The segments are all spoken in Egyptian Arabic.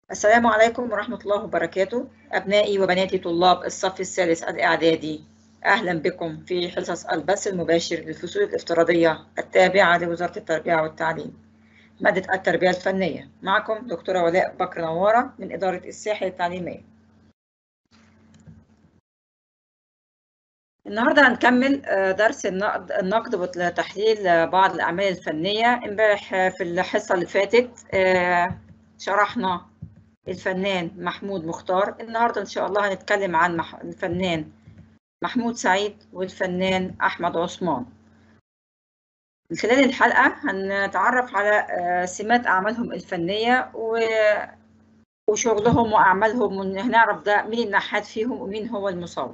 السلام عليكم ورحمة الله وبركاته أبنائي وبناتي طلاب الصف الثالث الإعدادي أهلا بكم في حصص البث المباشر للفصول الافتراضية التابعة لوزارة التربية والتعليم مادة التربية الفنية معكم دكتورة ولاء بكر نوارة من إدارة الساحل التعليمية النهارده هنكمل درس النقد النقد وتحليل بعض الأعمال الفنية امبارح في الحصة اللي فاتت شرحنا الفنان محمود مختار النهارده ان شاء الله هنتكلم عن الفنان محمود سعيد والفنان احمد عثمان من خلال الحلقه هنتعرف على سمات اعمالهم الفنيه وشغلهم واعمالهم وهنعرف ده مين النحات فيهم ومين هو المصور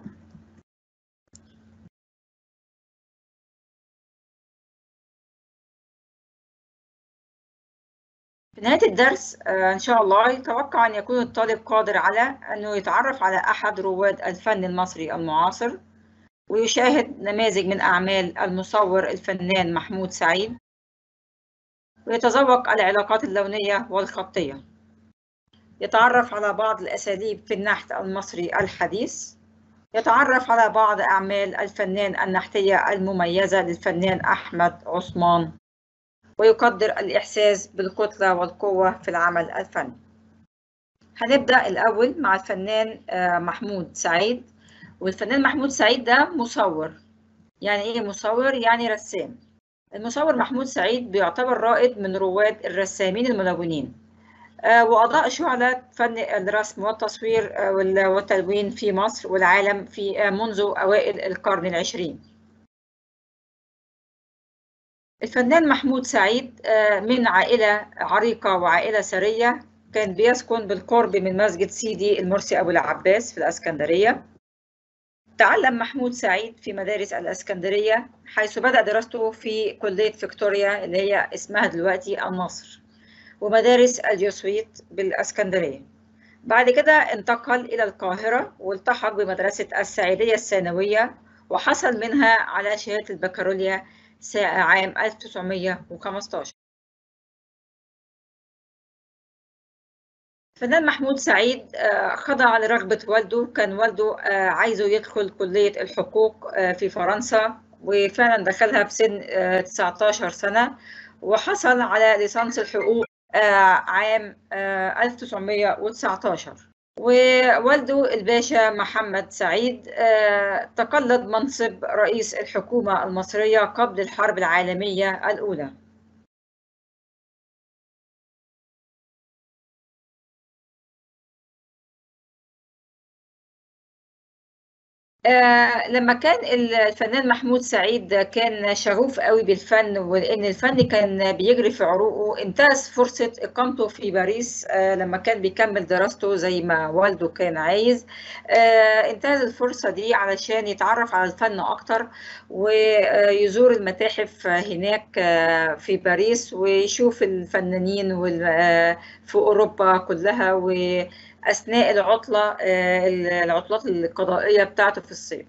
في نهاية الدرس إن شاء الله يتوقع أن يكون الطالب قادر على أنه يتعرف على أحد رواد الفن المصري المعاصر ويشاهد نماذج من أعمال المصور الفنان محمود سعيد ويتذوق العلاقات اللونية والخطية يتعرف على بعض الأساليب في النحت المصري الحديث يتعرف على بعض أعمال الفنان النحتية المميزة للفنان أحمد عثمان ويقدر الإحساس بالكتلة والقوة في العمل الفني. هنبدأ الأول مع الفنان محمود سعيد والفنان محمود سعيد ده مصور يعني إيه مصور؟ يعني رسام المصور محمود سعيد بيعتبر رائد من رواد الرسامين الملونين وأضاء شعلة فن الرسم والتصوير والتلوين في مصر والعالم في منذ أوائل القرن العشرين الفنان محمود سعيد من عائلة عريقة وعائلة ثرية كان بيسكن بالقرب من مسجد سيدي المرسي أبو العباس في الأسكندرية تعلم محمود سعيد في مدارس الأسكندرية حيث بدأ دراسته في كلية فيكتوريا اللي هي اسمها دلوقتي النصر ومدارس الجيوسويت بالأسكندرية بعد كده انتقل إلى القاهرة والتحق بمدرسة السعيدية الثانوية وحصل منها على شهادة البكالوريا عام 1915 الفنان محمود سعيد خضع لرغبة والده كان والده عايزه يدخل كلية الحقوق في فرنسا وفعلا دخلها في سن 19 سنة وحصل على ليسانس الحقوق عام 1919 ووالده الباشا محمد سعيد تقلد منصب رئيس الحكومة المصرية قبل الحرب العالمية الأولى آه لما كان الفنان محمود سعيد كان شغوف قوي بالفن وان الفن كان بيجري في عروقه انتهز فرصه اقامته في باريس آه لما كان بيكمل دراسته زي ما والده كان عايز آه انتهز الفرصه دي علشان يتعرف على الفن اكتر ويزور المتاحف هناك في باريس ويشوف الفنانين في اوروبا كلها و أثناء العطلة العطلات القضائية بتاعته في الصيف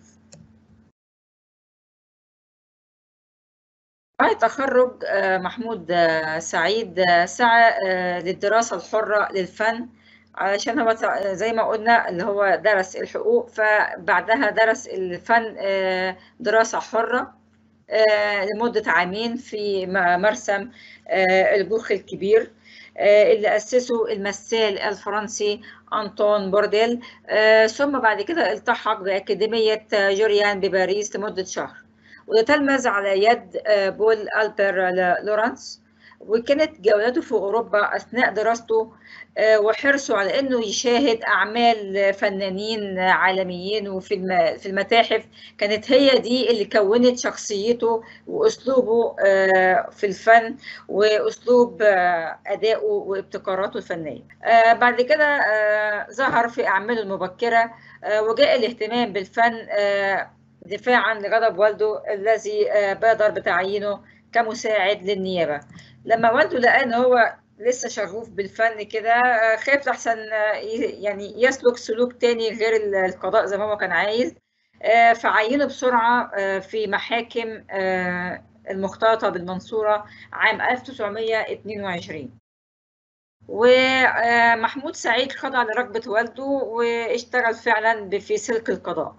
بعد تخرج محمود سعيد سعى للدراسة الحرة للفن علشان هو زي ما قلنا اللي هو درس الحقوق فبعدها درس الفن دراسة حرة لمدة عامين في مرسم البوخ الكبير اللي أسسه المثال الفرنسي أنطون بورديل ثم بعد كده التحق بأكاديمية جوريان بباريس لمدة شهر وتلمذ على يد بول ألبر لورانس وكانت جولته في أوروبا أثناء دراسته وحرصه على أنه يشاهد أعمال فنانين عالميين وفي في المتاحف كانت هي دي اللي كونت شخصيته وأسلوبه في الفن وأسلوب أدائه وابتكاراته الفنية بعد كده ظهر في أعماله المبكرة وجاء الاهتمام بالفن دفاعا لغضب والده الذي بادر بتعيينه كمساعد للنيابة لما والده لقى ان هو لسه شغوف بالفن كده خاف لحسن يعني يسلك سلوك تاني غير القضاء زي ما هو كان عايز فعينه بسرعة في محاكم المختلطة بالمنصورة عام 1922 ومحمود سعيد خضع لرغبة والده واشتغل فعلا في سلك القضاء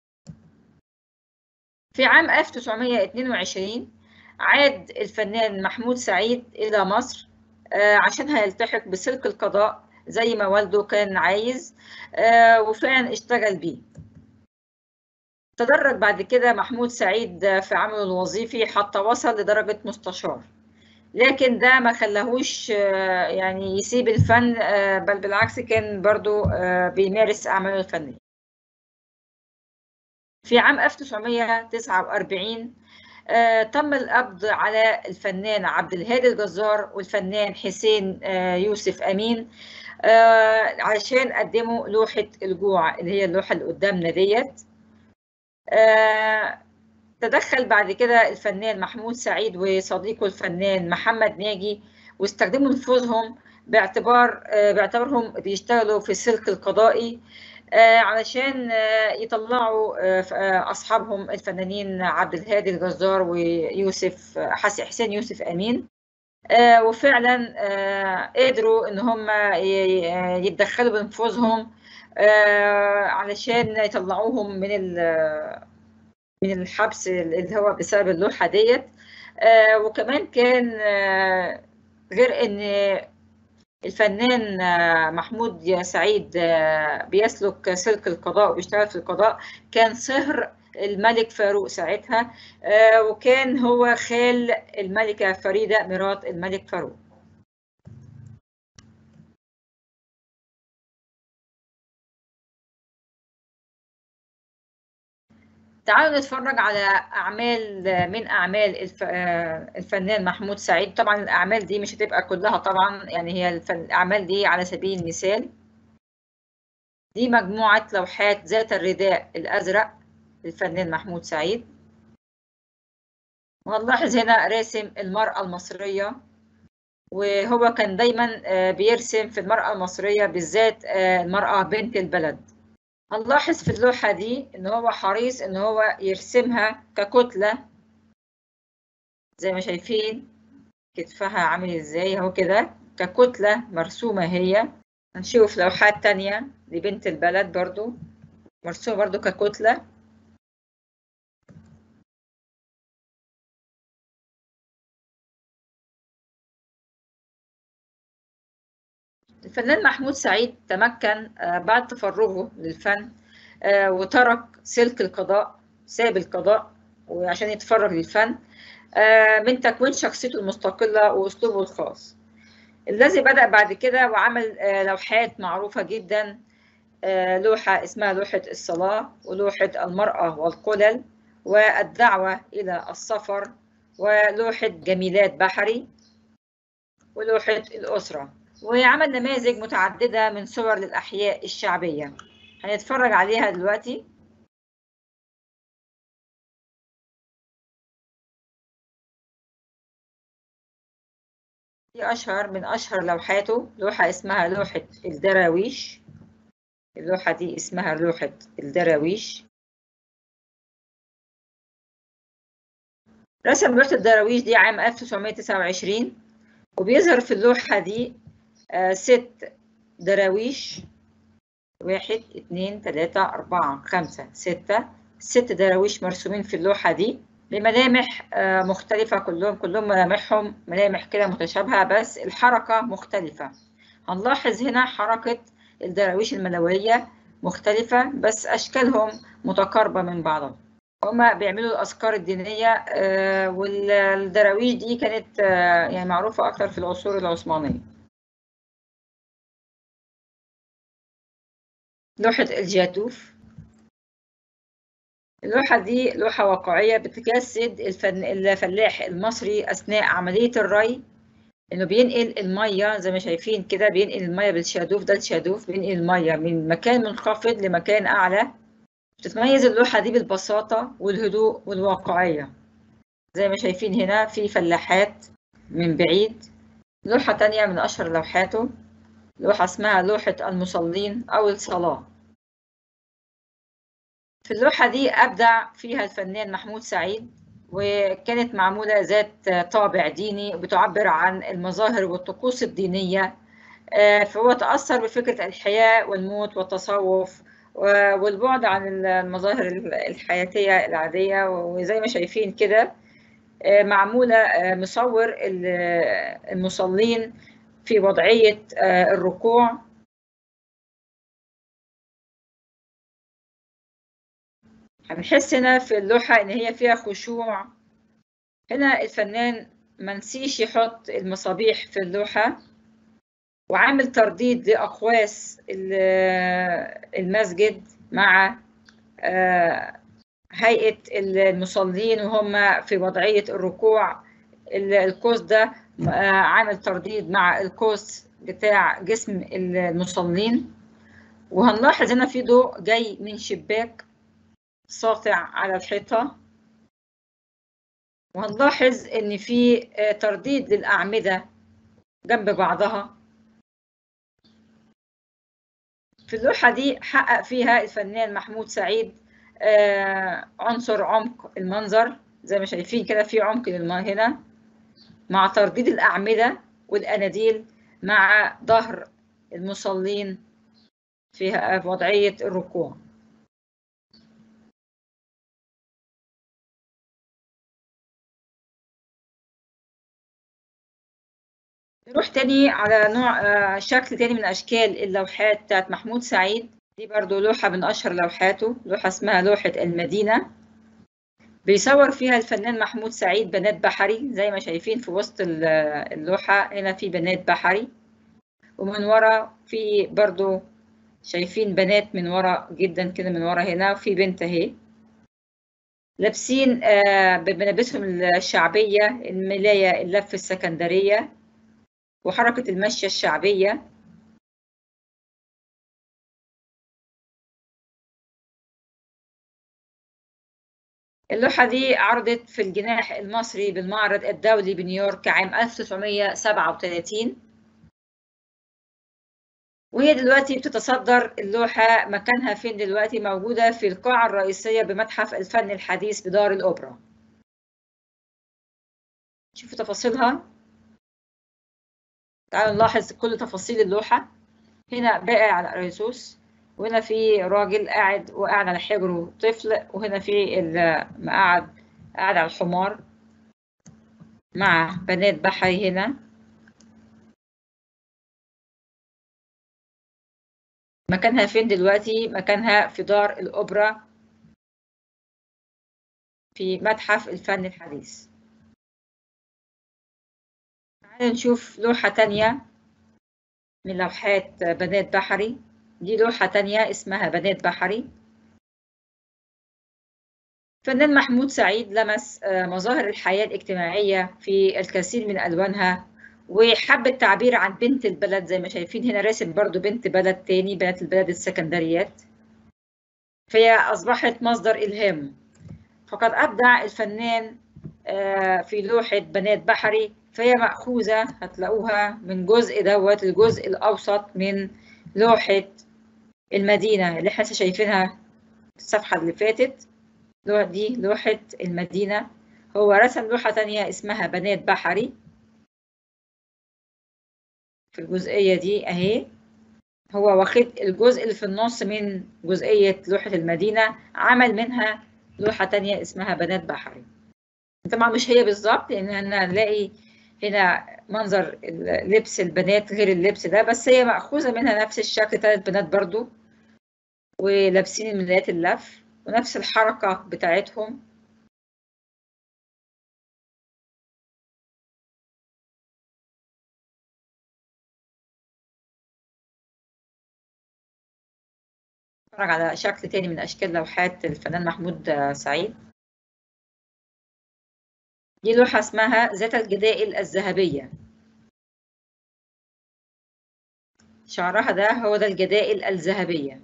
في عام 1922 عاد الفنان محمود سعيد إلى مصر عشان هيلتحق بسلك القضاء زي ما والده كان عايز وفعلا اشتغل بيه تدرج بعد كده محمود سعيد في عمله الوظيفي حتى وصل لدرجة مستشار لكن ده ما خلاهوش يعني يسيب الفن بل بالعكس كان برضو بيمارس أعماله الفنية في عام 1949 تم القبض على الفنان عبد الهادي الجزار والفنان حسين يوسف أمين علشان قدموا لوحة الجوع اللي هي اللوحة اللي قدامنا ديت تدخل بعد كده الفنان محمود سعيد وصديقه الفنان محمد ناجي واستخدموا نفوذهم باعتبار باعتبارهم بيشتغلوا في السلك القضائي علشان يطلعوا اصحابهم الفنانين عبد الهادي الجزار ويوسف حسين يوسف امين وفعلا قدروا ان هم يتدخلوا بنفوذهم علشان يطلعوهم من من الحبس اللي هو بسبب اللوحة ديت وكمان كان غير ان الفنان محمود سعيد بيسلك سلك القضاء وبيشتغل في القضاء كان صهر الملك فاروق ساعتها وكان هو خال الملكة فريدة مرات الملك فاروق تعالوا نتفرج على أعمال من أعمال الفنان محمود سعيد طبعا الأعمال دي مش هتبقى كلها طبعا يعني هي الأعمال دي على سبيل المثال دي مجموعة لوحات ذات الرداء الأزرق للفنان محمود سعيد وهنلاحظ هنا راسم المرأة المصرية وهو كان دايما بيرسم في المرأة المصرية بالذات المرأة بنت البلد هنلاحظ في اللوحة دي إن هو حريص إن هو يرسمها ككتلة زي ما شايفين كتفها عامل إزاي أهو كده ككتلة مرسومة هي هنشوف لوحات تانية لبنت البلد برضو مرسومة برضو ككتلة الفنان محمود سعيد تمكن بعد تفرغه للفن وترك سلك القضاء ساب القضاء وعشان يتفرغ للفن من تكوين شخصيته المستقلة وأسلوبه الخاص الذي بدأ بعد كده وعمل لوحات معروفة جدا لوحة اسمها لوحة الصلاة ولوحة المرأة والقلل والدعوة إلى السفر ولوحة جميلات بحري ولوحة الأسرة وعمل نماذج متعددة من صور للأحياء الشعبية هنتفرج عليها دلوقتي دي أشهر من أشهر لوحاته لوحة اسمها لوحة الدراويش اللوحة دي اسمها لوحة الدراويش رسم لوحة الدراويش دي عام 1929 وبيظهر في اللوحة دي آه ست دراويش واحد اتنين تلاتة أربعة خمسة ستة ست دراويش مرسومين في اللوحة دي بملامح آه مختلفة كلهم كلهم ملامحهم ملامح كده متشابهة بس الحركة مختلفة هنلاحظ هنا حركة الدراويش الملوية مختلفة بس أشكالهم متقاربة من بعضها هما بيعملوا الأذكار الدينية آه والدراويش دي كانت يعني معروفة أكتر في العصور العثمانية لوحة الجاتوف اللوحة دي لوحة واقعية بتجسد الفن... الفلاح المصري أثناء عملية الري إنه بينقل المية زي ما شايفين كده بينقل المية بالشادوف ده الشادوف بينقل المية من مكان منخفض لمكان أعلى بتتميز اللوحة دي بالبساطة والهدوء والواقعية زي ما شايفين هنا في فلاحات من بعيد لوحة تانية من أشهر لوحاته لوحة اسمها لوحة المصلين أو الصلاة في اللوحة دي أبدع فيها الفنان محمود سعيد وكانت معمولة ذات طابع ديني بتعبر عن المظاهر والطقوس الدينية فهو تأثر بفكرة الحياة والموت والتصوف والبعد عن المظاهر الحياتية العادية وزي ما شايفين كده معمولة مصور المصلين في وضعية الركوع هنحس هنا في اللوحة إن هي فيها خشوع هنا الفنان منسيش يحط المصابيح في اللوحة وعامل ترديد لأقواس المسجد مع هيئة المصلين وهم في وضعية الركوع القوس ده عامل ترديد مع القوس بتاع جسم المصلين وهنلاحظ هنا في ضوء جاي من شباك ساطع على الحيطة وهنلاحظ إن في ترديد للأعمدة جنب بعضها في اللوحة دي حقق فيها الفنان محمود سعيد عنصر عمق المنظر زي ما شايفين كده في عمق هنا مع ترديد الأعمدة والأناديل مع ظهر المصلين في وضعية الركوع نروح تاني على نوع شكل تاني من أشكال اللوحات بتاعت محمود سعيد دي برضو لوحة من أشهر لوحاته لوحة اسمها لوحة المدينة بيصور فيها الفنان محمود سعيد بنات بحري زي ما شايفين في وسط اللوحة هنا في بنات بحري ومن ورا في برضو شايفين بنات من ورا جدا كده من ورا هنا وفي بنت اهي لابسين بملابسهم الشعبية الملاية اللف السكندرية وحركة المشية الشعبية اللوحة دي عرضت في الجناح المصري بالمعرض الدولي بنيويورك عام 1937 وهي دلوقتي بتتصدر اللوحة مكانها فين دلوقتي موجودة في القاعة الرئيسية بمتحف الفن الحديث بدار الأوبرا شوفوا تفاصيلها تعالوا نلاحظ كل تفاصيل اللوحة هنا باقي على قريسوس وهنا في راجل قاعد وقاعد على حجره طفل وهنا في مقعد قاعد على الحمار مع بنات بحري هنا مكانها فين دلوقتي مكانها في دار الأوبرا في متحف الفن الحديث تعالوا نشوف لوحة تانية من لوحات بنات بحري دي لوحة تانية اسمها بنات بحري فنان محمود سعيد لمس مظاهر الحياة الاجتماعية في الكثير من ألوانها وحب التعبير عن بنت البلد زي ما شايفين هنا راسم برضو بنت بلد تاني بنات البلد السكندريات فهي أصبحت مصدر إلهام فقد أبدع الفنان في لوحة بنات بحري فهي مأخوذة هتلاقوها من جزء دوت الجزء الأوسط من لوحة المدينة اللي احنا شايفينها في الصفحة اللي فاتت دي لوحة المدينة هو رسم لوحة تانية اسمها بنات بحري في الجزئية دي أهي هو واخد الجزء اللي في النص من جزئية لوحة المدينة عمل منها لوحة تانية اسمها بنات بحري طبعا مش هي بالظبط لأن هنلاقي هنا منظر لبس البنات غير اللبس ده بس هي مأخوذة منها نفس الشكل تلات بنات برضو ولابسين الملايات اللف ونفس الحركة بتاعتهم نتفرج على شكل تاني من أشكال لوحات الفنان محمود سعيد دي لوحة اسمها ذات الجدائل الذهبية شعرها ده هو ده الجدائل الذهبية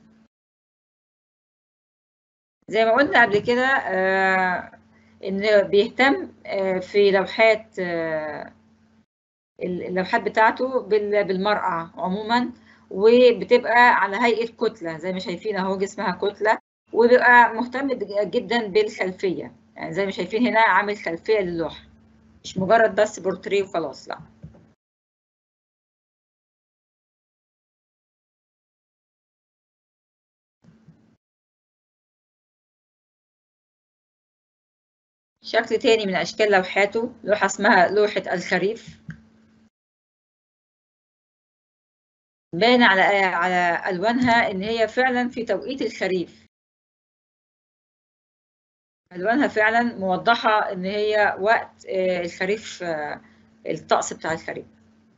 زي ما قلنا قبل كده آه إن بيهتم آه في لوحات آه اللوحات بتاعته بالمرأة عموما وبتبقى على هيئة كتلة زي ما شايفين اهو جسمها كتلة وبيبقى مهتم جدا بالخلفية يعني زي ما شايفين هنا عامل خلفية للوحة مش مجرد بس بورتريه وخلاص لا شكل تاني من أشكال لوحاته لوحة اسمها لوحة الخريف باين على على ألوانها إن هي فعلا في توقيت الخريف ألوانها فعلا موضحة إن هي وقت الخريف الطقس بتاع الخريف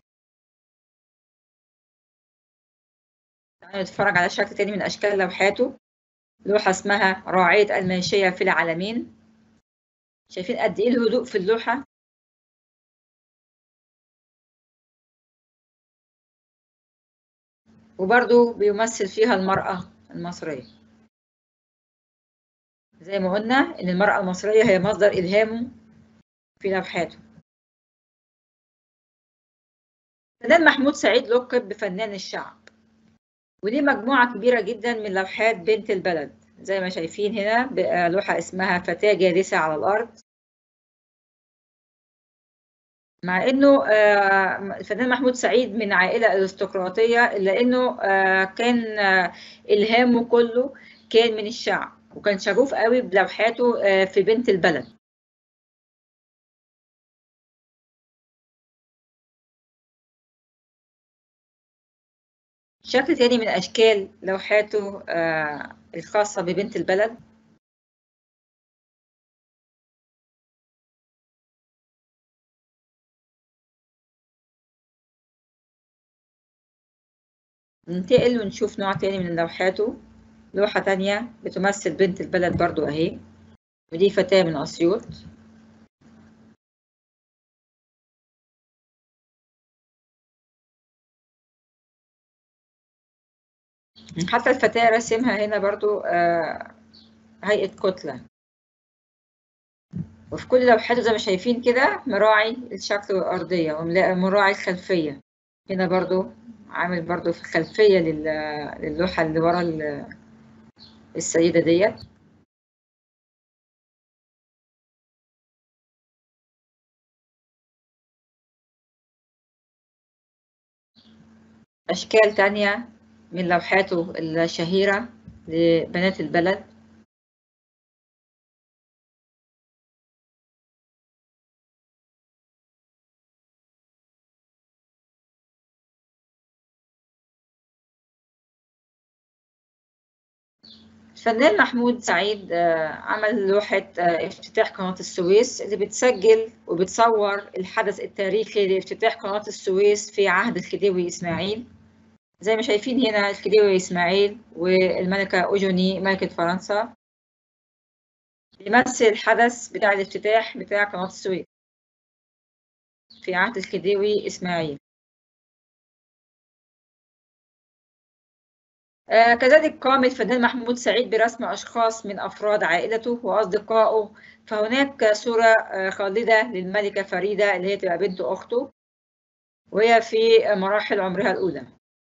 تعالوا نتفرج على شكل تاني من أشكال لوحاته لوحة اسمها راعية الماشية في العالمين شايفين قد إيه الهدوء في اللوحة وبرضو بيمثل فيها المرأة المصرية زي ما قلنا إن المرأة المصرية هي مصدر إلهامه في لوحاته فنان محمود سعيد لقب بفنان الشعب ودي مجموعة كبيرة جدا من لوحات بنت البلد زي ما شايفين هنا لوحة اسمها فتاة جالسة على الأرض مع انه الفنان محمود سعيد من عائله ارستقراطيه الا انه كان الهامه كله كان من الشعب وكان شغوف قوي بلوحاته في بنت البلد شكل تاني من اشكال لوحاته الخاصه ببنت البلد ننتقل ونشوف نوع تاني من لوحاته لوحة تانية بتمثل بنت البلد برضو أهي ودي فتاة من أسيوط حتى الفتاة رسمها هنا برضو آه هيئة كتلة وفي كل لوحاته زي ما شايفين كده مراعي الشكل والأرضية ومراعي الخلفية هنا برضو عامل برضو في خلفية للوحة اللي ورا السيدة ديت أشكال تانية من لوحاته الشهيرة لبنات البلد الفنان محمود سعيد عمل لوحة افتتاح قناة السويس اللي بتسجل وبتصور الحدث التاريخي لافتتاح قناة السويس في عهد الخديوي إسماعيل زي ما شايفين هنا الخديوي إسماعيل والملكة أوجوني ملكة فرنسا بيمثل الحدث بتاع الافتتاح بتاع قناة السويس في عهد الخديوي إسماعيل آه كذلك قام الفنان محمود سعيد برسم أشخاص من أفراد عائلته وأصدقائه فهناك صورة آه خالدة للملكة فريدة اللي هي تبقى بنت أخته وهي في مراحل عمرها الأولى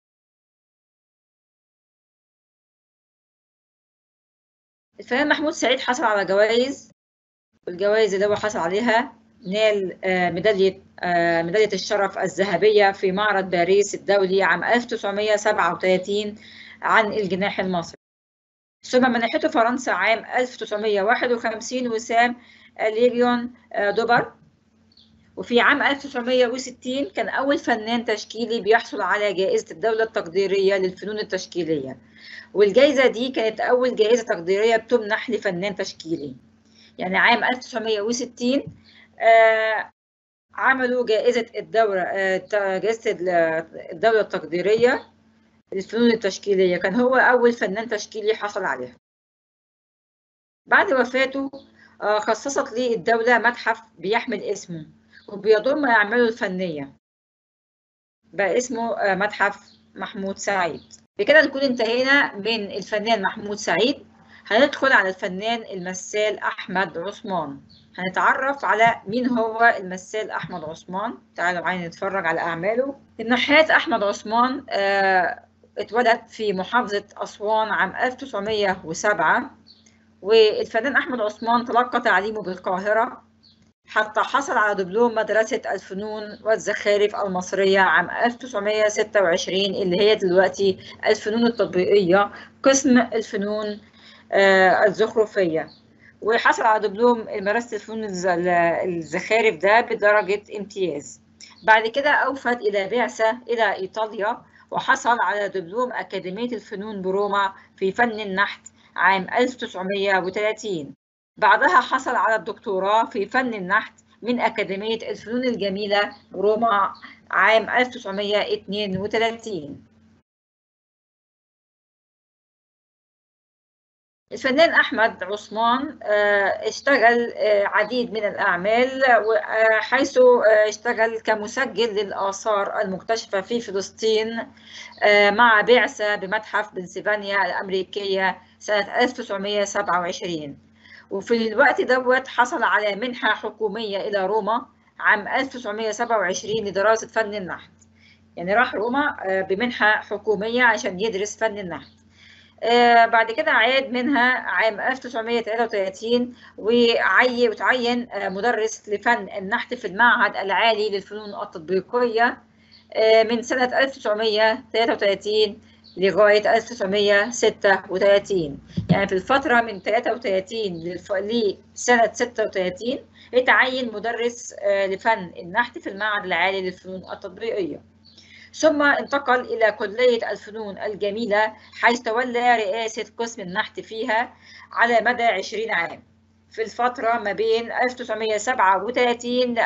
الفنان محمود سعيد حصل على جوائز والجوائز اللي هو حصل عليها نال آه ميدالية ميدالية الشرف الذهبية في معرض باريس الدولي عام 1937 عن الجناح المصري ثم منحته فرنسا عام 1951 وسام ليجيون دوبر وفي عام 1960 كان أول فنان تشكيلي بيحصل على جائزة الدولة التقديرية للفنون التشكيلية والجائزة دي كانت أول جائزة تقديرية بتمنح لفنان تشكيلي يعني عام 1960 آه عملوا جائزة الدورة آه جائزة الدولة التقديرية للفنون التشكيلية كان هو أول فنان تشكيلي حصل عليها بعد وفاته خصصت لي الدولة متحف بيحمل اسمه وبيضم أعماله الفنية بقى اسمه متحف محمود سعيد بكده نكون انتهينا من الفنان محمود سعيد هندخل على الفنان المثال أحمد عثمان هنتعرف على مين هو المثال أحمد عثمان تعالوا معايا نتفرج على أعماله النحات أحمد عثمان آه اتولد في محافظة أسوان عام 1907 والفنان أحمد عثمان تلقى تعليمه بالقاهرة حتى حصل على دبلوم مدرسة الفنون والزخارف المصرية عام 1926 اللي هي دلوقتي الفنون التطبيقية قسم الفنون الزخرفية وحصل على دبلوم مدرسة الفنون الزخارف ده بدرجة امتياز بعد كده أوفد إلى بعثة إلى إيطاليا وحصل على دبلوم أكاديمية الفنون بروما في فن النحت عام 1930 بعدها حصل على الدكتوراه في فن النحت من أكاديمية الفنون الجميلة بروما عام 1932 الفنان أحمد عثمان اشتغل عديد من الأعمال حيث اشتغل كمسجل للآثار المكتشفة في فلسطين مع بعثة بمتحف بنسلفانيا الأمريكية سنة 1927 وفي الوقت دوت حصل على منحة حكومية إلى روما عام 1927 لدراسة فن النحت يعني راح روما بمنحة حكومية عشان يدرس فن النحت بعد كده عاد منها عام 1933 وعي وتعين مدرس لفن النحت في المعهد العالي للفنون التطبيقية من سنة 1933 لغاية 1936 يعني في الفترة من 33 لسنة 36 اتعين مدرس لفن النحت في المعهد العالي للفنون التطبيقية ثم انتقل إلى كلية الفنون الجميلة حيث تولى رئاسة قسم النحت فيها على مدى 20 عام في الفترة ما بين 1937 ل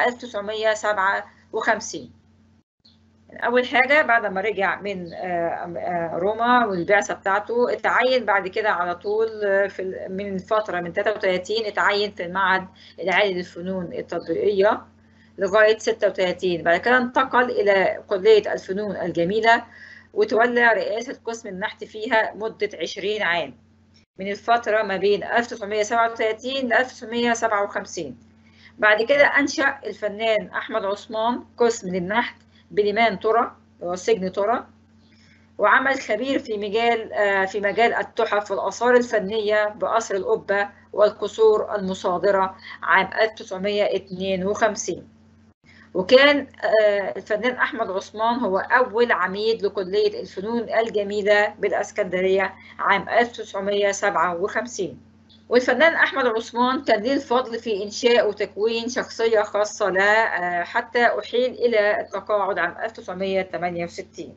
1957 أول حاجة بعد ما رجع من روما والبعثة بتاعته اتعين بعد كده على طول في من فترة من 33 اتعين في المعهد العالي للفنون التطبيقية لغاية 36 بعد كده انتقل إلى كلية الفنون الجميلة وتولى رئاسة قسم النحت فيها مدة 20 عام من الفترة ما بين 1937 ل 1957 بعد كده أنشأ الفنان أحمد عثمان قسم للنحت بليمان ترى هو سجن ترى وعمل خبير في مجال في مجال التحف والآثار الفنية بقصر القبة والقصور المصادرة عام 1952 وكان الفنان أحمد عثمان هو أول عميد لكلية الفنون الجميلة بالأسكندرية عام 1957 والفنان أحمد عثمان كان ليه الفضل في إنشاء وتكوين شخصية خاصة له حتى أحيل إلى التقاعد عام 1968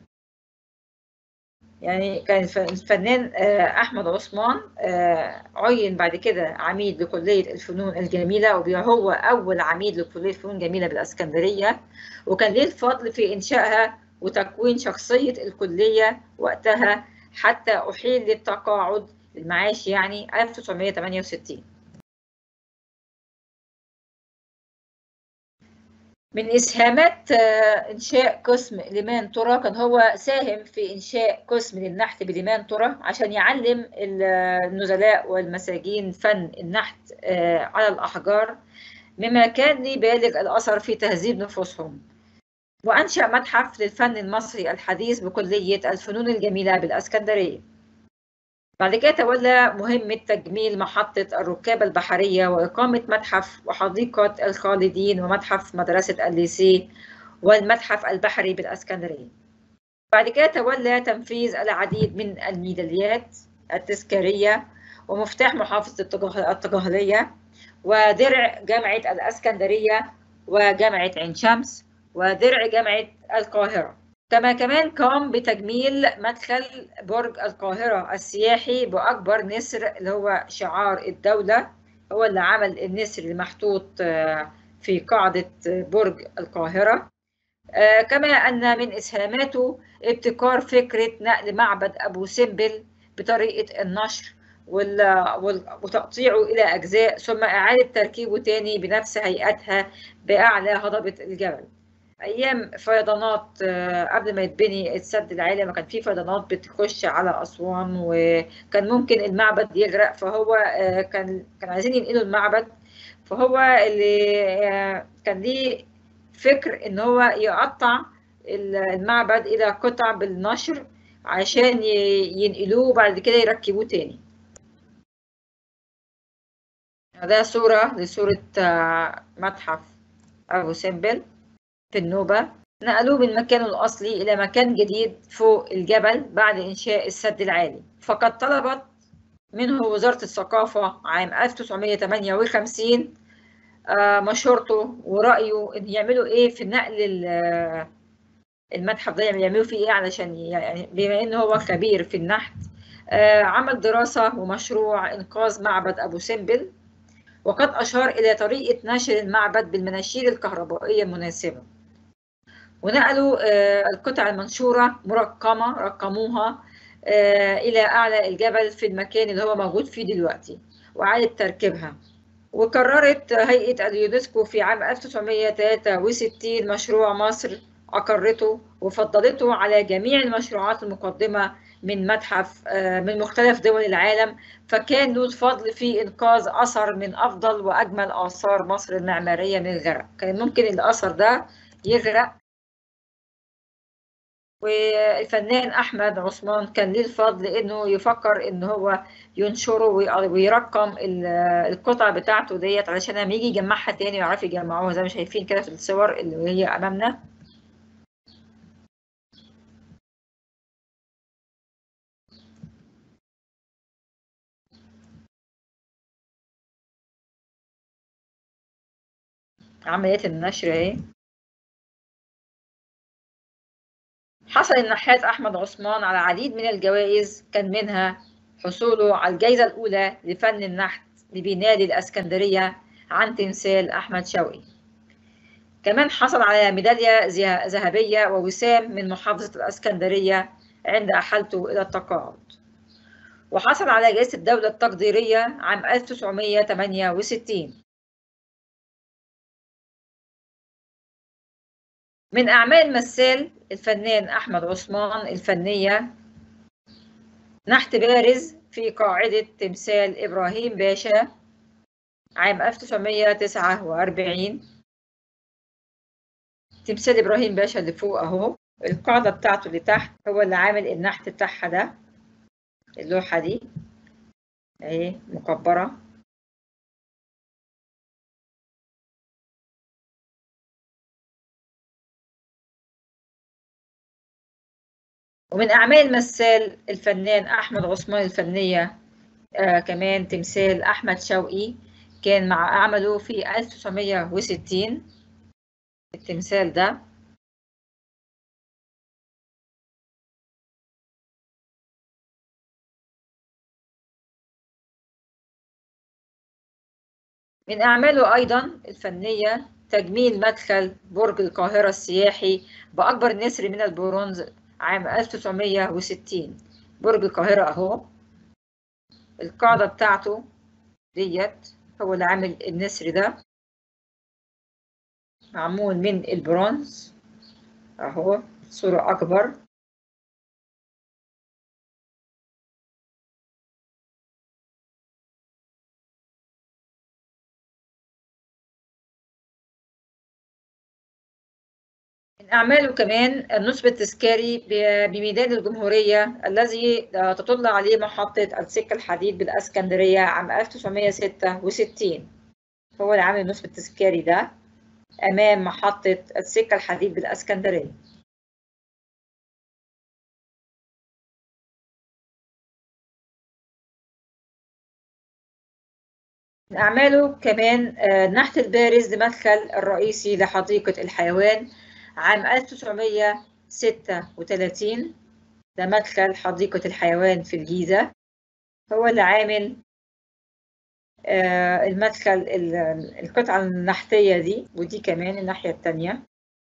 يعني كان الفنان أحمد عثمان عين بعد كده عميد لكلية الفنون الجميلة وهو أول عميد لكلية الفنون الجميلة بالإسكندرية وكان ليه الفضل في إنشائها وتكوين شخصية الكلية وقتها حتى أحيل للتقاعد المعاش يعني 1968 من إسهامات إنشاء قسم ليمان ترى كان هو ساهم في إنشاء قسم للنحت بليمان ترى عشان يعلم النزلاء والمساجين فن النحت على الأحجار مما كان يبالغ الأثر في تهذيب نفوسهم وأنشأ متحف للفن المصري الحديث بكلية الفنون الجميلة بالأسكندرية بعد كده تولى مهمة تجميل محطة الركاب البحرية وإقامة متحف وحديقة الخالدين ومتحف مدرسة الليسي والمتحف البحري بالأسكندرية بعد كده تولى تنفيذ العديد من الميداليات التذكارية ومفتاح محافظة الطجاهلية ودرع جامعة الأسكندرية وجامعة عين شمس ودرع جامعة القاهرة كما كمان قام بتجميل مدخل برج القاهرة السياحي بأكبر نسر اللي هو شعار الدولة هو اللي عمل النسر المحطوط في قاعدة برج القاهرة كما أن من إسهاماته ابتكار فكرة نقل معبد أبو سمبل بطريقة النشر وتقطيعه إلى أجزاء ثم إعادة تركيبه تاني بنفس هيئتها بأعلى هضبة الجبل ايام فيضانات قبل ما يتبني السد العالي ما كان في فيضانات بتخش على اسوان وكان ممكن المعبد يغرق فهو كان كان عايزين ينقلوا المعبد فهو اللي كان ليه فكر ان هو يقطع المعبد الى قطع بالنشر عشان ينقلوه وبعد كده يركبوه تاني ده صورة لصورة متحف أبو سمبل في النوبة نقلوه من مكانه الأصلي إلى مكان جديد فوق الجبل بعد إنشاء السد العالي فقد طلبت منه وزارة الثقافة عام 1958 مشورته ورأيه إن يعملوا إيه في نقل المتحف ده يعملوا فيه إيه علشان يعني بما إن هو خبير في النحت عمل دراسة ومشروع إنقاذ معبد أبو سمبل وقد أشار إلى طريقة نشر المعبد بالمناشير الكهربائية المناسبة ونقلوا القطع المنشورة مرقمة رقموها إلى أعلى الجبل في المكان اللي هو موجود فيه دلوقتي وعادة تركيبها وقررت هيئة اليونسكو في عام 1963 مشروع مصر أقرته وفضلته على جميع المشروعات المقدمة من متحف من مختلف دول العالم فكان له الفضل في إنقاذ أثر من أفضل وأجمل آثار مصر المعمارية من الغرق كان ممكن الأثر ده يغرق والفنان احمد عثمان كان ليه الفضل انه يفكر ان هو ينشره ويرقم القطع بتاعته ديت علشان لما يجي يجمعها تاني ويعرف يجمعوها زي ما شايفين كده في الصور اللي هي امامنا عملية النشر اهي حصل النحات أحمد عثمان على عديد من الجوائز كان منها حصوله على الجائزة الأولى لفن النحت لبنادي الأسكندرية عن تمثال أحمد شوقي كمان حصل على ميدالية ذهبية ووسام من محافظة الأسكندرية عند أحالته إلى التقاعد وحصل على جائزة الدولة التقديرية عام 1968 من أعمال مثال الفنان أحمد عثمان الفنية نحت بارز في قاعدة تمثال إبراهيم باشا عام 1949 تمثال إبراهيم باشا اللي فوق أهو القاعدة بتاعته اللي تحت هو اللي عامل النحت بتاعها ده اللوحة دي أهي مكبرة ومن أعمال المثال الفنان أحمد عثمان الفنية آه كمان تمثال أحمد شوقي كان مع عمله في 1960 التمثال ده من أعماله أيضا الفنية تجميل مدخل برج القاهرة السياحي بأكبر نسر من البرونز عام 1960 برج القاهرة أهو القاعدة بتاعته ديت هو اللي عامل النسر ده معمول من البرونز أهو صورة أكبر من أعماله كمان النصب التذكاري بميدان الجمهورية الذي تطل عليه محطة السكة الحديد بالأسكندرية عام 1966 هو اللي عامل النصب التذكاري ده أمام محطة السكة الحديد بالأسكندرية من أعماله كمان النحت البارز لمدخل الرئيسي لحديقة الحيوان عام 1936 ده مدخل حديقة الحيوان في الجيزة هو اللي عامل المدخل القطعة النحتية دي ودي كمان الناحية التانية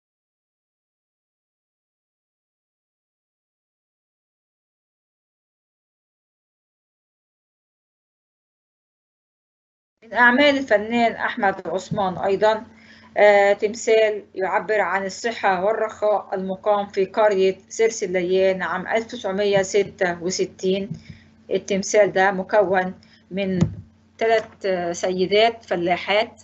من أعمال الفنان أحمد عثمان أيضا آه، تمثال يعبر عن الصحة والرخاء المقام في قرية سرس الليان عام 1966 التمثال ده مكون من ثلاث سيدات فلاحات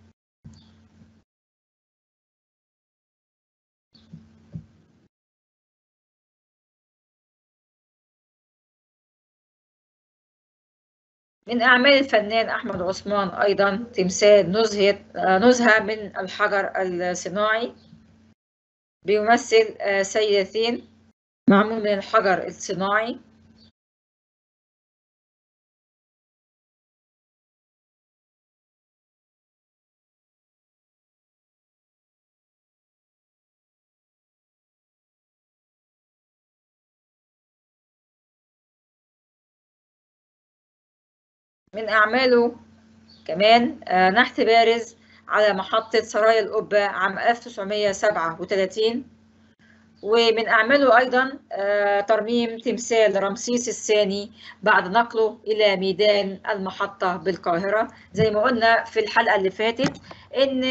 من أعمال الفنان أحمد عثمان أيضا تمثال نزهة نزهة من الحجر الصناعي بيمثل سيدتين معمول من الحجر الصناعي من أعماله كمان نحت بارز على محطة سرايا القبة عام 1937 ومن أعماله أيضا ترميم تمثال رمسيس الثاني بعد نقله إلى ميدان المحطة بالقاهرة زي ما قلنا في الحلقة اللي فاتت إن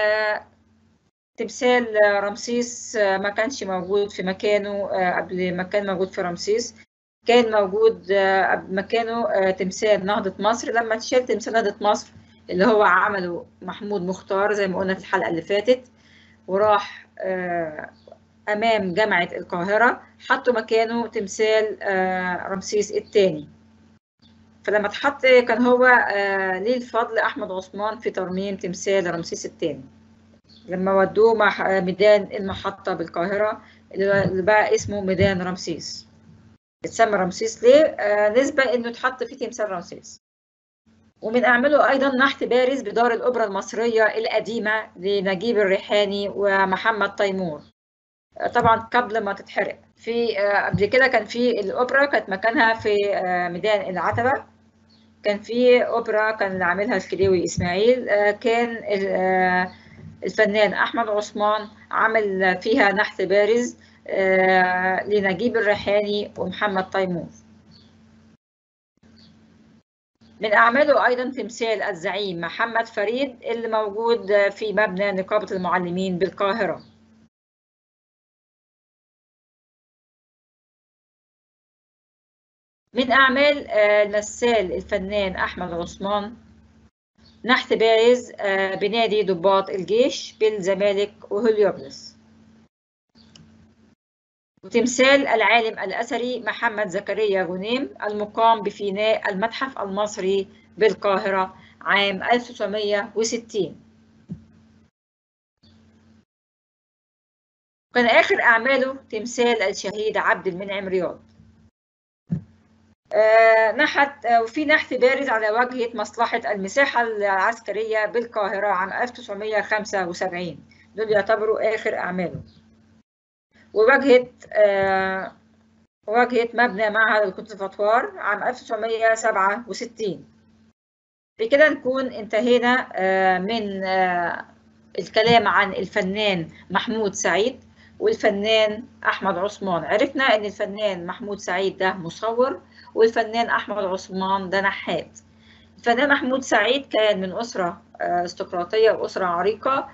تمثال رمسيس ما كانش موجود في مكانه قبل ما كان موجود في رمسيس كان موجود مكانه تمثال نهضة مصر لما اتشال تمثال نهضة مصر اللي هو عمله محمود مختار زي ما قلنا في الحلقة اللي فاتت وراح أمام جامعة القاهرة حطوا مكانه تمثال رمسيس الثاني فلما اتحط كان هو ليه الفضل أحمد عثمان في ترميم تمثال رمسيس الثاني لما ودوه ميدان المحطة بالقاهرة اللي بقى اسمه ميدان رمسيس اتسمى رمسيس ليه؟ آه نسبة انه اتحط فيه تمثال رمسيس ومن اعماله ايضا نحت بارز بدار الاوبرا المصرية القديمة لنجيب الريحاني ومحمد تيمور آه طبعا قبل ما تتحرق في آه قبل كده كان في الاوبرا كانت مكانها في ميدان العتبة كان في اوبرا كان عاملها الكديوي اسماعيل كان الفنان احمد عثمان عمل فيها نحت بارز لنجيب الريحاني ومحمد تيمور من أعماله أيضا تمثال الزعيم محمد فريد اللي موجود في مبنى نقابة المعلمين بالقاهرة من أعمال المثال الفنان أحمد عثمان نحت بارز بنادي ضباط الجيش بالزمالك وهليوبلس وتمثال العالم الأثري محمد زكريا غنيم المقام بفناء المتحف المصري بالقاهرة عام 1960 كان آخر أعماله تمثال الشهيد عبد المنعم رياض آه نحت آه وفي نحت بارز على واجهة مصلحة المساحة العسكرية بالقاهرة عام 1975 دول يعتبروا آخر أعماله وواجهة آه واجهة مبنى معهد الكونسرفاتوار عام 1967 بكده نكون انتهينا آه من آه الكلام عن الفنان محمود سعيد والفنان أحمد عثمان عرفنا أن الفنان محمود سعيد ده مصور والفنان أحمد عثمان ده نحات الفنان محمود سعيد كان من أسرة استقراطية وأسرة عريقة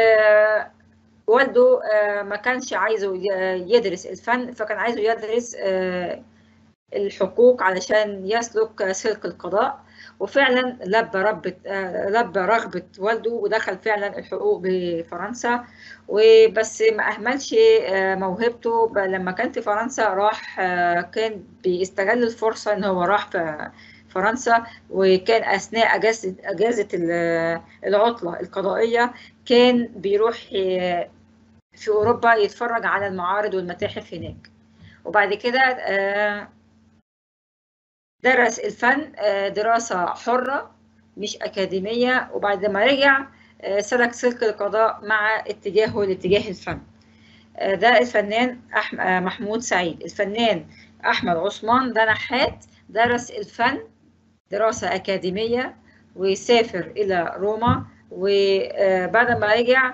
والده ما كانش عايزه يدرس الفن فكان عايزه يدرس الحقوق علشان يسلك سلك القضاء وفعلا لبى رغبة لبى رغبة والده ودخل فعلا الحقوق بفرنسا وبس ما أهملش موهبته لما كان في فرنسا راح كان بيستغل الفرصة إن هو راح في فرنسا وكان أثناء أجازة أجازة العطلة القضائية كان بيروح في أوروبا يتفرج على المعارض والمتاحف هناك وبعد كده درس الفن دراسة حرة مش أكاديمية وبعد ما رجع سلك سلك القضاء مع اتجاهه لاتجاه الفن ده الفنان محمود سعيد الفنان أحمد عثمان ده نحات درس الفن دراسة أكاديمية وسافر إلى روما وبعد ما رجع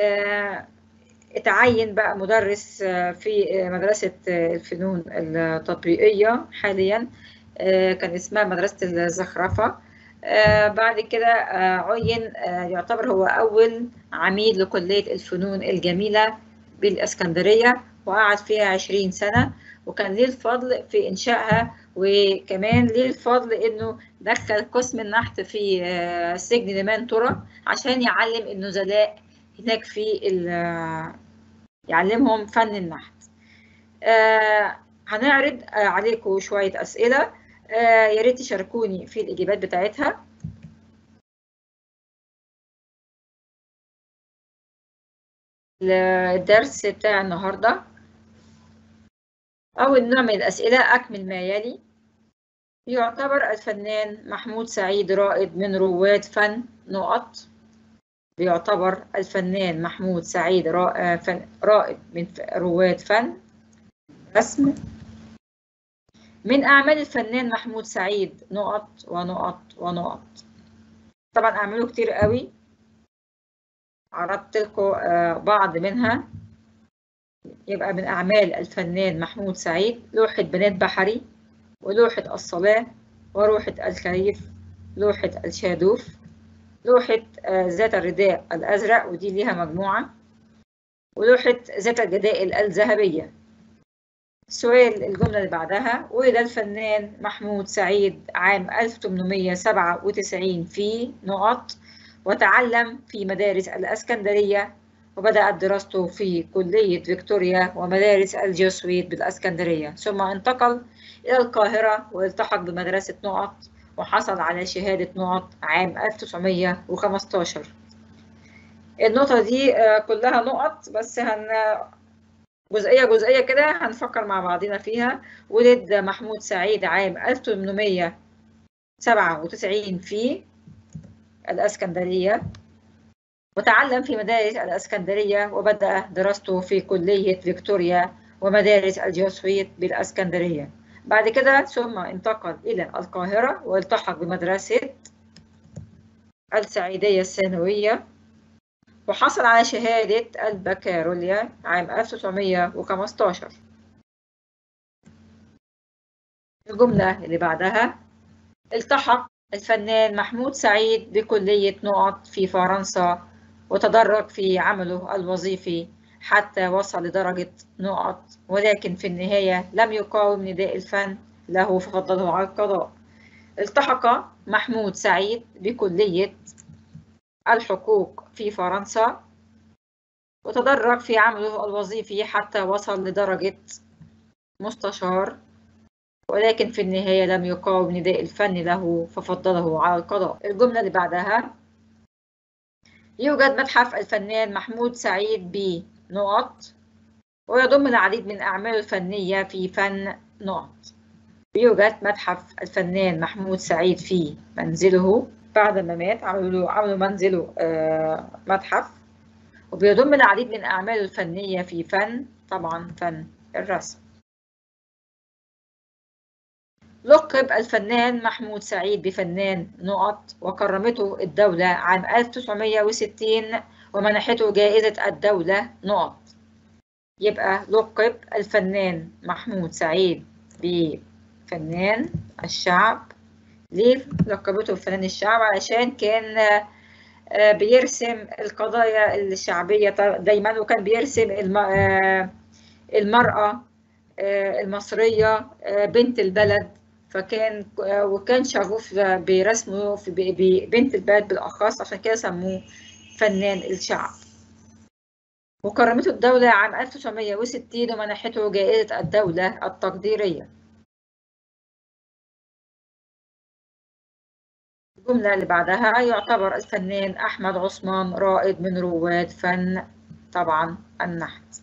اتعين بقى مدرس في مدرسة الفنون التطبيقية حاليا كان اسمها مدرسة الزخرفة بعد كده عين يعتبر هو أول عميد لكلية الفنون الجميلة بالإسكندرية وقعد فيها عشرين سنة وكان ليه الفضل في إنشائها وكمان ليه الفضل إنه دخل قسم النحت في سجن لمانتورا عشان يعلم النزلاء هناك في يعلمهم فن النحت هنعرض عليكم شوية أسئلة يا ريت تشاركوني في الإجابات بتاعتها الدرس بتاع النهاردة أول نوع من الأسئلة أكمل ما يلي يعتبر الفنان محمود سعيد رائد من رواد فن نقط بيعتبر الفنان محمود سعيد رائد من رواد فن رسم من أعمال الفنان محمود سعيد نقط ونقط ونقط طبعا أعماله كتير قوي عرضت لكم بعض منها يبقى من أعمال الفنان محمود سعيد لوحة بنات بحري ولوحة الصلاة ولوحة الكيف لوحة الشادوف لوحة ذات الرداء الأزرق ودي ليها مجموعة ولوحة ذات الجدائل الذهبية سؤال الجملة اللي بعدها ولد الفنان محمود سعيد عام 1897 في نقط وتعلم في مدارس الأسكندرية وبدأت دراسته في كلية فيكتوريا ومدارس الجيوسويت بالأسكندرية ثم انتقل إلى القاهرة والتحق بمدرسة نقط وحصل على شهادة نقط عام 1915 النقطة دي كلها نقط بس هن جزئية جزئية كده هنفكر مع بعضنا فيها ولد محمود سعيد عام 1897 في الأسكندرية وتعلم في مدارس الأسكندرية وبدأ دراسته في كلية فيكتوريا ومدارس الجيوسويت بالأسكندرية بعد كده ثم انتقل إلى القاهرة والتحق بمدرسة السعيدية الثانوية وحصل على شهادة البكالوريا عام 1915 الجملة اللي بعدها التحق الفنان محمود سعيد بكلية نقط في فرنسا وتدرج في عمله الوظيفي حتى وصل لدرجة نقط ولكن في النهاية لم يقاوم نداء الفن له ففضله على القضاء التحق محمود سعيد بكلية الحقوق في فرنسا وتدرج في عمله الوظيفي حتى وصل لدرجة مستشار ولكن في النهاية لم يقاوم نداء الفن له ففضله على القضاء الجملة اللي بعدها يوجد متحف الفنان محمود سعيد بنقط ويضم العديد من أعماله الفنية في فن نقط يوجد متحف الفنان محمود سعيد في منزله بعد ما مات عملوا له عملوا منزله آه متحف وبيضم العديد من أعماله الفنية في فن طبعا فن الرسم لقب الفنان محمود سعيد بفنان نقط وكرمته الدولة عام 1960 ومنحته جائزة الدولة نقط يبقى لقب الفنان محمود سعيد بفنان الشعب ليه لقبته فنان الشعب علشان كان بيرسم القضايا الشعبية دايما وكان بيرسم المرأة المصرية بنت البلد فكان وكان شغوف برسمه في بنت البلد بالأخص عشان كده سموه فنان الشعب وكرمته الدولة عام 1960 ومنحته جائزة الدولة التقديرية الجملة اللي بعدها يعتبر الفنان أحمد عثمان رائد من رواد فن طبعا النحت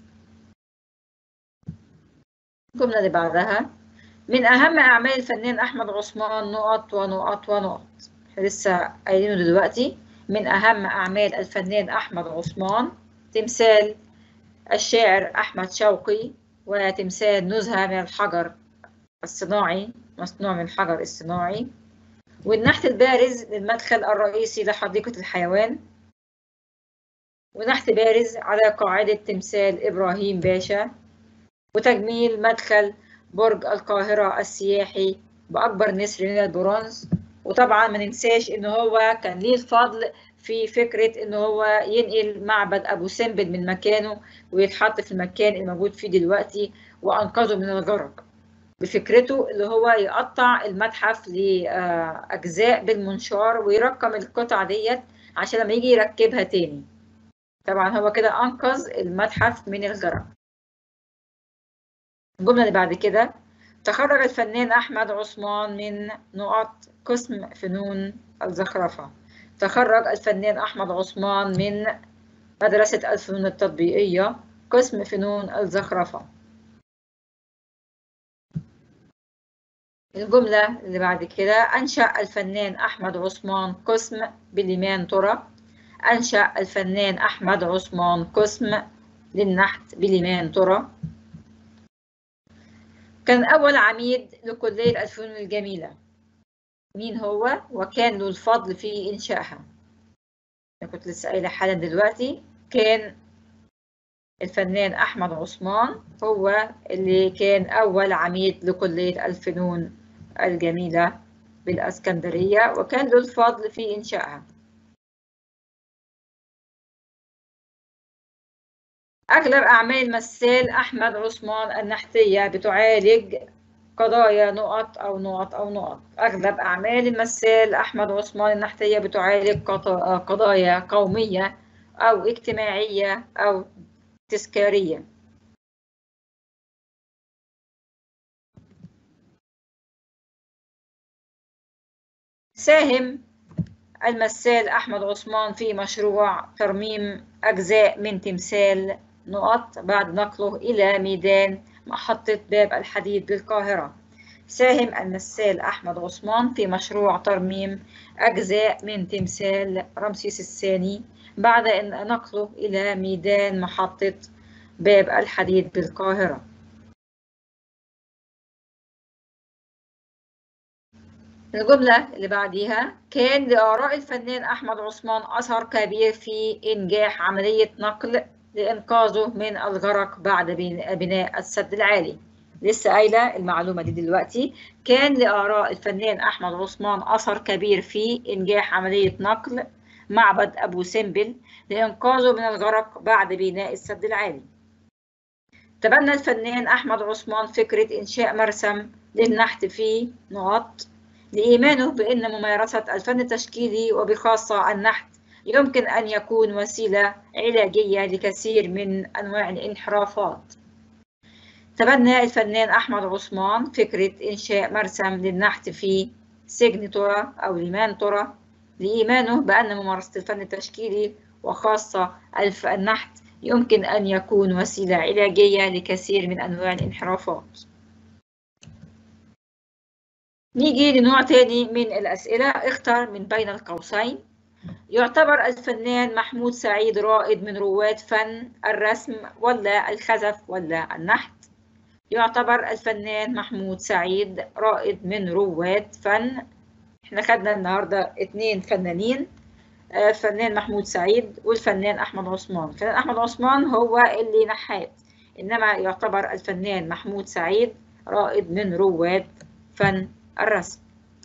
الجملة اللي بعدها من أهم أعمال الفنان أحمد عثمان نقط ونقط ونقط لسه قايلينه دلوقتي من أهم أعمال الفنان أحمد عثمان تمثال الشاعر أحمد شوقي وتمثال نزهة من الحجر الصناعي مصنوع من الحجر الصناعي والنحت البارز للمدخل الرئيسي لحديقة الحيوان ونحت بارز على قاعدة تمثال إبراهيم باشا وتجميل مدخل برج القاهرة السياحي بأكبر نسر من البرونز وطبعا ما ننساش إن هو كان ليه الفضل في فكرة إن هو ينقل معبد أبو سمبل من مكانه ويتحط في المكان الموجود فيه دلوقتي وأنقذه من الغرق بفكرته اللي هو يقطع المتحف لأجزاء بالمنشار ويرقم القطع ديت عشان لما يجي يركبها تاني طبعا هو كده أنقذ المتحف من الغرق الجملة اللي بعد كده تخرج الفنان أحمد عثمان من نقط قسم فنون الزخرفة تخرج الفنان أحمد عثمان من مدرسة الفنون التطبيقية قسم فنون الزخرفة الجملة اللي بعد كده أنشأ الفنان أحمد عثمان قسم بليمان ترى أنشأ الفنان أحمد عثمان قسم للنحت بليمان ترى كان أول عميد لكلية الفنون الجميلة مين هو وكان له الفضل في إنشائها أنا كنت لسه قايلة حالا دلوقتي كان الفنان أحمد عثمان هو اللي كان أول عميد لكلية الفنون الجميلة بالإسكندرية وكان له الفضل في إنشائها أغلب أعمال المثال أحمد عثمان النحتية بتعالج قضايا نقط أو نقط أو نقط أغلب أعمال المثال أحمد عثمان النحتية بتعالج قضايا قومية أو اجتماعية أو تذكارية ساهم المثال أحمد عثمان في مشروع ترميم أجزاء من تمثال نقط بعد نقله إلى ميدان محطة باب الحديد بالقاهرة ساهم المثال أحمد عثمان في مشروع ترميم أجزاء من تمثال رمسيس الثاني بعد أن نقله إلى ميدان محطة باب الحديد بالقاهرة الجملة اللي بعديها كان لآراء الفنان أحمد عثمان أثر كبير في إنجاح عملية نقل لإنقاذه من الغرق بعد بناء السد العالي لسه قايلة المعلومة دي دلوقتي كان لآراء الفنان أحمد عثمان أثر كبير في إنجاح عملية نقل معبد أبو سمبل لإنقاذه من الغرق بعد بناء السد العالي تبنى الفنان أحمد عثمان فكرة إنشاء مرسم للنحت في نقط لإيمانه بأن ممارسة الفن التشكيلي وبخاصة النحت يمكن أن يكون وسيلة علاجية لكثير من أنواع الانحرافات. تبنى الفنان أحمد عثمان فكرة إنشاء مرسم للنحت في سجن ترى أو ليمان ترى لإيمانه بأن ممارسة الفن التشكيلي وخاصة النحت يمكن أن يكون وسيلة علاجية لكثير من أنواع الانحرافات. نيجي لنوع تاني من الأسئلة اختر من بين القوسين يعتبر الفنان محمود سعيد رائد من رواد فن الرسم ولا الخزف ولا النحت يعتبر الفنان محمود سعيد رائد من رواد فن احنا خدنا النهارده اتنين فنانين الفنان محمود سعيد والفنان احمد عثمان الفنان احمد عثمان هو اللي نحات انما يعتبر الفنان محمود سعيد رائد من رواد فن الرسم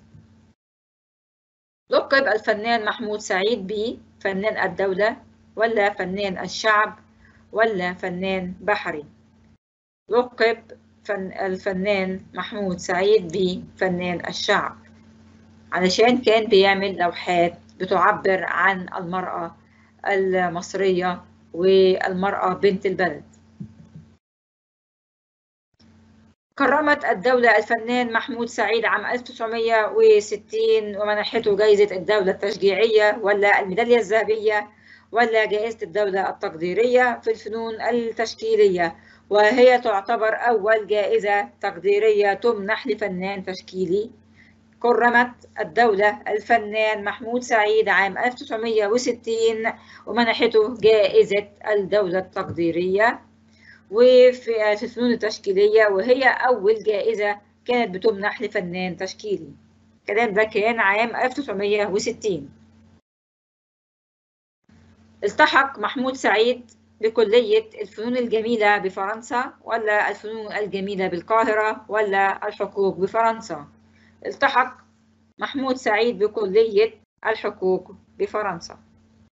لقب الفنان محمود سعيد بفنان الدولة ولا فنان الشعب ولا فنان بحري لقب فن الفنان محمود سعيد بفنان الشعب علشان كان بيعمل لوحات بتعبر عن المرأة المصرية والمرأة بنت البلد كرمت الدولة الفنان محمود سعيد عام 1960 ومنحته جائزة الدولة التشجيعية ولا الميدالية الذهبية ولا جائزة الدولة التقديرية في الفنون التشكيلية وهي تعتبر أول جائزة تقديرية تمنح لفنان تشكيلي كرمت الدولة الفنان محمود سعيد عام 1960 ومنحته جائزة الدولة التقديرية وفي الفنون التشكيلية وهي أول جائزة كانت بتمنح لفنان تشكيلي الكلام ده كان عام 1960 التحق محمود سعيد بكلية الفنون الجميلة بفرنسا ولا الفنون الجميلة بالقاهرة ولا الحقوق بفرنسا التحق محمود سعيد بكلية الحقوق بفرنسا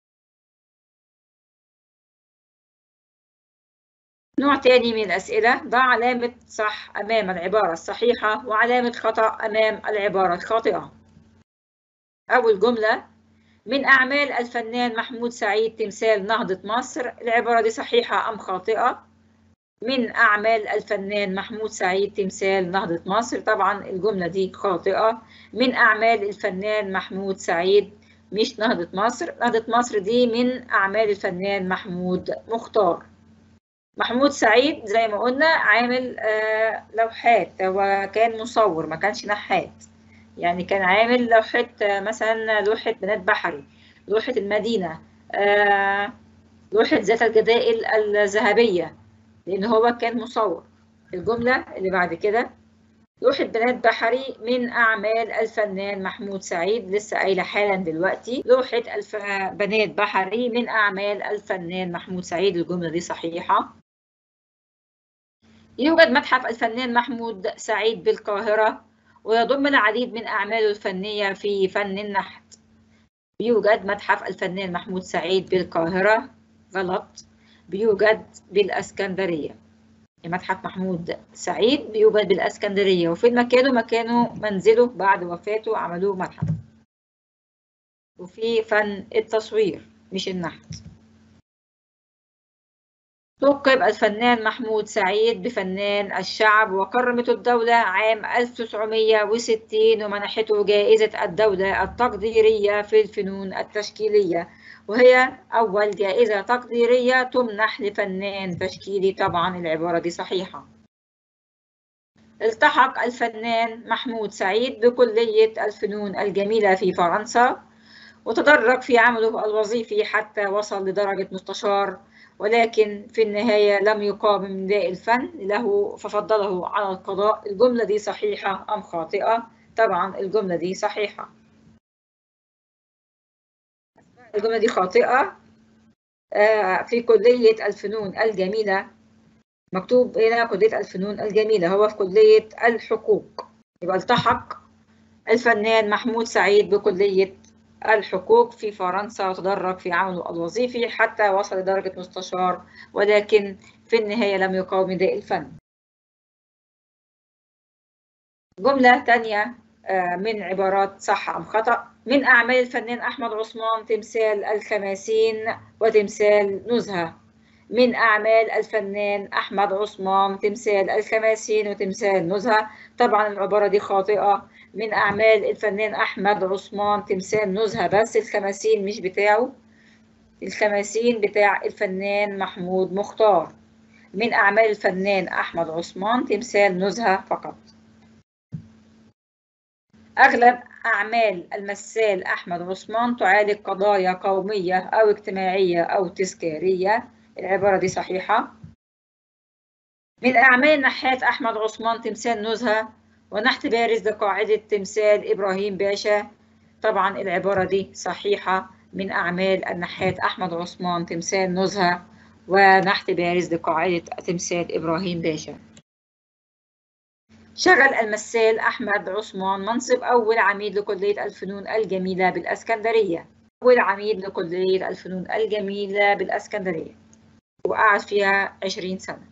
نوع تاني من الأسئلة ضع علامة صح أمام العبارة الصحيحة وعلامة خطأ أمام العبارة الخاطئة أول جملة من أعمال الفنان محمود سعيد تمثال نهضة مصر العبارة دي صحيحة أم خاطئة من أعمال الفنان محمود سعيد تمثال نهضة مصر طبعا الجملة دي خاطئة من أعمال الفنان محمود سعيد مش نهضة مصر نهضة مصر دي من أعمال الفنان محمود مختار محمود سعيد زي ما قلنا عامل آه لوحات هو كان مصور ما كانش نحات يعني كان عامل لوحة آه مثلا لوحة بنات بحري لوحة المدينة آه لوحة ذات الجدائل الذهبية لأن هو كان مصور الجملة اللي بعد كده لوحة بنات بحري من أعمال الفنان محمود سعيد لسه قايلة حالا دلوقتي لوحة الف... بنات بحري من أعمال الفنان محمود سعيد الجملة دي صحيحة يوجد متحف الفنان محمود سعيد بالقاهرة ويضم العديد من أعماله الفنية في فن النحت بيوجد متحف الفنان محمود سعيد بالقاهرة غلط بيوجد بالأسكندرية متحف محمود سعيد بيوجد بالاسكندريه وفين مكانه مكانه منزله بعد وفاته عملوه متحف وفي فن التصوير مش النحت لقب الفنان محمود سعيد بفنان الشعب وكرمته الدولة عام 1960 ومنحته جائزة الدولة التقديرية في الفنون التشكيلية وهي أول جائزة تقديرية تمنح لفنان تشكيلي طبعا العبارة دي صحيحة التحق الفنان محمود سعيد بكلية الفنون الجميلة في فرنسا وتدرج في عمله الوظيفي حتى وصل لدرجة مستشار ولكن في النهاية لم يقام من نداء الفن له ففضله على القضاء الجملة دي صحيحة أم خاطئة؟ طبعا الجملة دي صحيحة الجملة دي خاطئة في كلية الفنون الجميلة مكتوب هنا كلية الفنون الجميلة هو في كلية الحقوق يبقى التحق الفنان محمود سعيد بكلية الحقوق في فرنسا وتدرج في عمله الوظيفي حتى وصل لدرجة مستشار ولكن في النهاية لم يقاوم نداء الفن جملة تانية من عبارات صح أم خطأ من أعمال الفنان أحمد عثمان تمثال الخماسين وتمثال نزهة من أعمال الفنان أحمد عثمان تمثال الخماسين وتمثال نزهة طبعا العبارة دي خاطئة من أعمال الفنان أحمد عثمان تمثال نزهة بس الخماسين مش بتاعه الخماسين بتاع الفنان محمود مختار من أعمال الفنان أحمد عثمان تمثال نزهة فقط أغلب أعمال المثال أحمد عثمان تعالج قضايا قومية أو اجتماعية أو تذكارية العبارة دي صحيحة من أعمال النحات أحمد عثمان تمثال نزهة ونحت بارز لقاعدة تمثال إبراهيم باشا طبعا العبارة دي صحيحة من أعمال النحات أحمد عثمان تمثال نزهة ونحت بارز لقاعدة تمثال إبراهيم باشا شغل المثال أحمد عثمان منصب أول عميد لكلية الفنون الجميلة بالأسكندرية أول عميد لكلية الفنون الجميلة بالأسكندرية وقعد فيها 20 سنة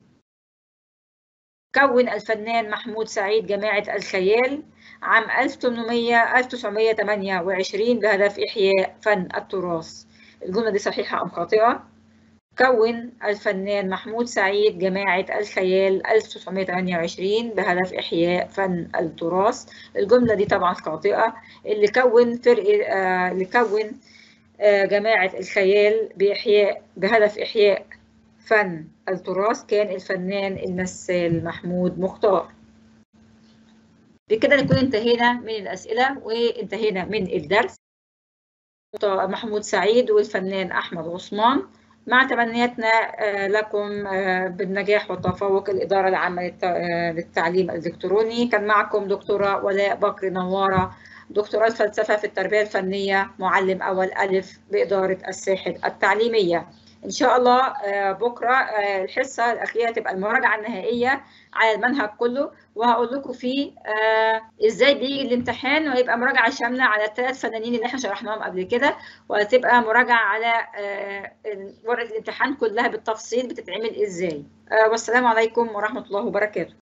كون الفنان محمود سعيد جماعة الخيال عام 1800 1928 بهدف إحياء فن التراث الجملة دي صحيحة أم خاطئة؟ كون الفنان محمود سعيد جماعة الخيال 1928 بهدف إحياء فن التراث الجملة دي طبعا خاطئة اللي كون فرق آه اللي كون آه جماعة الخيال بإحياء بهدف إحياء فن التراث كان الفنان المثال محمود مختار بكده نكون انتهينا من الأسئلة وانتهينا من الدرس محمود سعيد والفنان أحمد عثمان مع تمنياتنا لكم بالنجاح والتفوق الإدارة العامة للتعليم الإلكتروني كان معكم دكتورة ولاء بكر نوارة دكتوراه الفلسفة في التربية الفنية معلم أول ألف بإدارة الساحل التعليمية إن شاء الله بكرة الحصة الأخيرة تبقى المراجعة النهائية على المنهج كله وهقول لكم فيه ازاي بيجي الامتحان وهيبقى مراجعه شامله على الثلاث فنانين اللي احنا شرحناهم قبل كده وهتبقى مراجعه على ورقه الامتحان كلها بالتفصيل بتتعمل ازاي والسلام عليكم ورحمه الله وبركاته